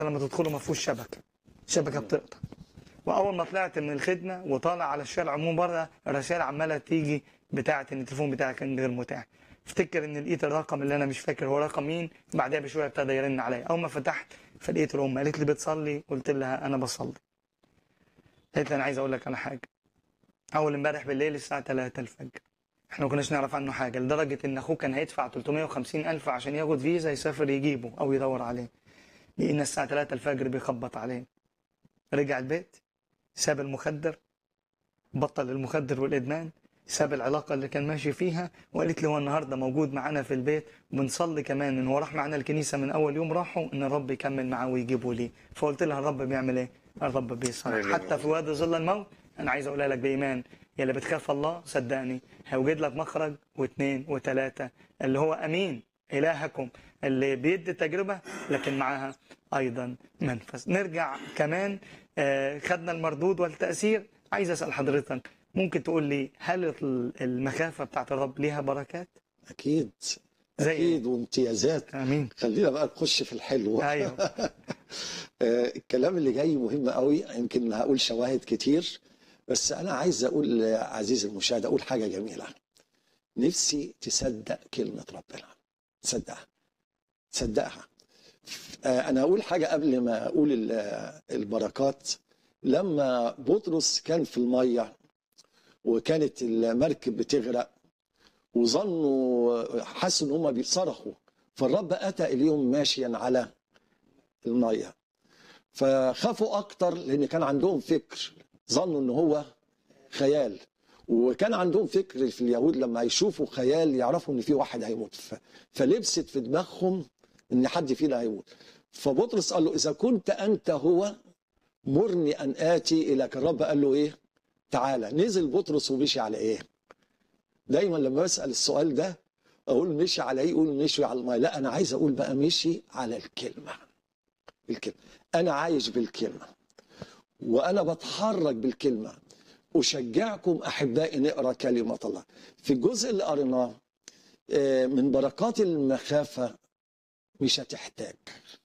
لما تدخلوا ما فيهوش شبكه شبكه بتقطع واول ما طلعت من الخدمه وطالع على الشارع عموما بره الرسائل عماله تيجي بتاعه ان التليفون بتاعك كان غير متاح افتكر ان لقيت الرقم اللي انا مش فاكر هو رقم مين بعدها بشويه ابتدى يرن عليا اول ما فتحت فلقيت الام قالت لي بتصلي قلت لها انا بصلي قالت لي انا عايز اقول لك على حاجه اول امبارح بالليل الساعه 3 الفجر احنا ما كناش نعرف عنه حاجه لدرجه ان اخوه كان هيدفع 350 الف عشان ياخد فيزا يسافر يجيبه او يدور عليه لقينا الساعه 3 الفجر بيخبط عليه رجع البيت ساب المخدر بطل المخدر والادمان ساب العلاقة اللي كان ماشي فيها وقالت لي هو النهاردة موجود معانا في البيت وبنصلي كمان ان هو راح معانا الكنيسة من اول يوم راحوا ان الرب يكمل معاه ويجيبه ليه فقلت لها الرب بيعمل ايه الرب بيصنع حتى في وادي ظل الموت انا عايز اقولها لك بايمان يا اللي بتخاف الله صدقني هيوجد لك مخرج واثنين وثلاثة اللي هو امين الهكم اللي بيدي التجربة لكن معاها ايضا منفذ نرجع كمان آه، خدنا المردود والتأثير عايز اسأل حضرتك ممكن تقول لي هل المخافة بتاعت الرب ليها بركات؟ اكيد زي اكيد وامتيازات امين خلينا بقى نخش في الحلو ايوه آه، الكلام اللي جاي مهم قوي يمكن هقول شواهد كتير بس انا عايز اقول عزيزي المشاهد اقول حاجه جميله نفسي تصدق كلمه ربنا تصدقها تصدقها آه، انا اقول حاجه قبل ما اقول ال- البركات لما بطرس كان في الميه وكانت المركب بتغرق وظنوا حسوا ان هم بيصرخوا فالرب اتى اليهم ماشيا على الميه فخافوا اكتر لان كان عندهم فكر ظنوا ان هو خيال وكان عندهم فكر في اليهود لما يشوفوا خيال يعرفوا ان في واحد هيموت ف- فلبست في دماغهم ان حد فينا هيموت فبطرس قال له اذا كنت انت هو مرني ان اتي اليك الرب قال له ايه تعالى نزل بطرس ومشي على ايه دايما لما بسال السؤال ده اقول مشي على ايه يقول مشي على الميه لا انا عايز اقول بقى مشي على الكلمه الكلمه انا عايش بالكلمه وانا بتحرك بالكلمه اشجعكم احبائي نقرا كلمه الله في الجزء اللي قريناه آه، من بركات المخافه مش هتحتاج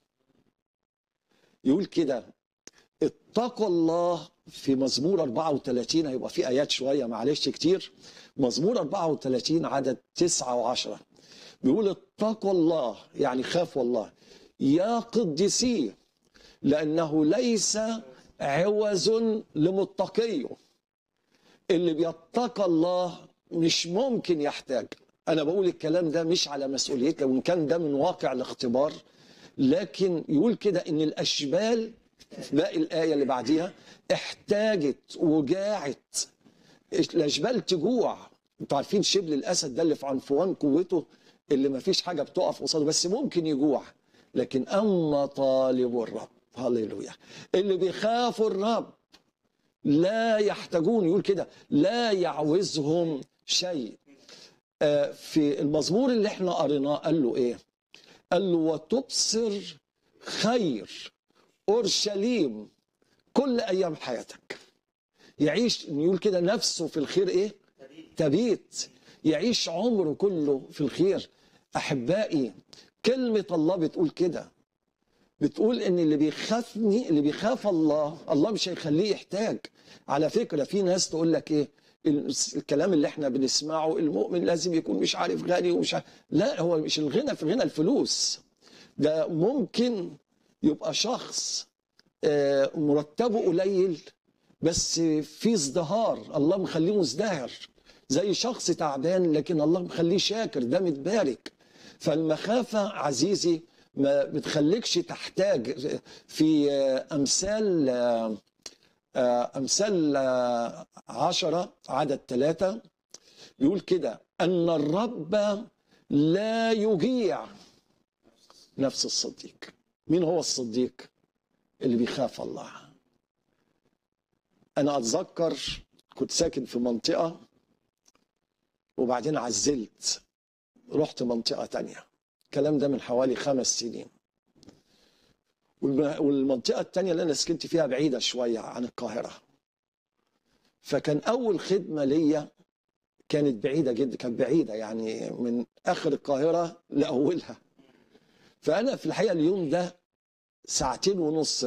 يقول كده اتقوا الله في مزمور 34 هيبقى في ايات شويه معلش كتير مزمور 34 عدد 9 و10 بيقول اتقوا الله يعني خافوا الله يا قدسيه لانه ليس عوز لمتقيه اللي بيتقى الله مش ممكن يحتاج انا بقول الكلام ده مش على مسؤوليتي وان كان ده من واقع الاختبار لكن يقول كده ان الاشبال في باقي الايه اللي بعديها احتاجت وجاعت الاشبال تجوع انتوا عارفين شبل الاسد ده اللي في عنفوان قوته اللي ما فيش حاجه بتقف قصاده بس ممكن يجوع لكن اما طالب الرب هللويا اللي بيخافوا الرب لا يحتاجون يقول كده لا يعوزهم شيء آه، في المزمور اللي احنا قريناه قال له ايه قال له وتبصر خير اورشليم كل ايام حياتك يعيش يقول كده نفسه في الخير ايه تبيت يعيش عمره كله في الخير احبائي كلمه الله بتقول كده بتقول ان اللي بيخافني اللي بيخاف الله الله مش هيخليه يحتاج على فكره في ناس تقول لك ايه ال- الكلام اللي احنا بنسمعه المؤمن لازم يكون مش عارف غني ومش عارف لا هو مش الغنى في غنى الفلوس ده ممكن يبقى شخص آه، مرتبه قليل بس في ازدهار الله مخليه مزدهر زي شخص تعبان لكن الله مخليه شاكر ده متبارك فالمخافة عزيزي ما بتخليكش تحتاج في آه، أمثال آه، آه، أمثال آه، عشرة عدد ثلاثة يقول كده أن الرب لا يجيع نفس الصديق مين هو الصديق اللي بيخاف الله أنا أتذكر كنت ساكن في منطقة وبعدين عزلت رحت منطقة تانية الكلام ده من حوالي خمس سنين والم- والمنطقة التانية اللي أنا سكنت فيها بعيدة شوية عن القاهرة فكان أول خدمة ليا كانت بعيدة جدا كانت بعيدة يعني من آخر القاهرة لأولها فأنا في الحقيقة اليوم ده ساعتين ونص